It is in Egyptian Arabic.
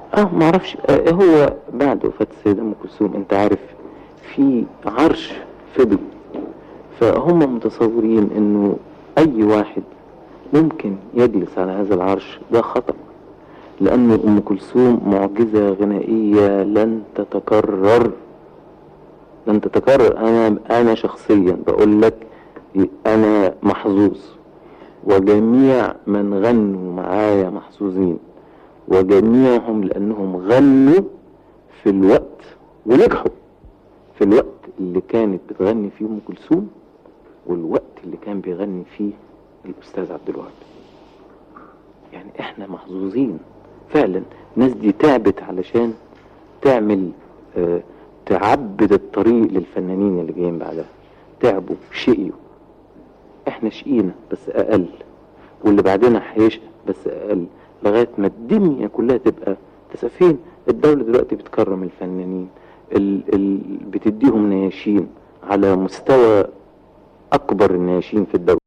اه ما اعرفش آه هو بعد وفاة السيدة ام كلثوم انت عارف في عرش فضل فهم متصورين انه اي واحد ممكن يجلس على هذا العرش ده خطأ لأن أم كلثوم معجزة غنائية لن تتكرر لن تتكرر أنا أنا شخصيا بقول لك أنا محظوظ وجميع من غنوا معايا محظوظين وجميعهم لأنهم غنوا في الوقت ونجحوا في الوقت اللي كانت بتغني فيه أم كلثوم والوقت اللي كان بيغني فيه الأستاذ عبد الوهاب يعني احنا محظوظين فعلا الناس دي تعبت علشان تعمل اه تعبد الطريق للفنانين اللي جايين بعدها تعبوا شقيوا احنا شقينا بس اقل واللي بعدنا هيشقى بس اقل لغايه ما الدنيا كلها تبقى فين الدوله دلوقتي بتكرم الفنانين ال ال بتديهم نياشين على مستوى اكبر النياشين في الدوله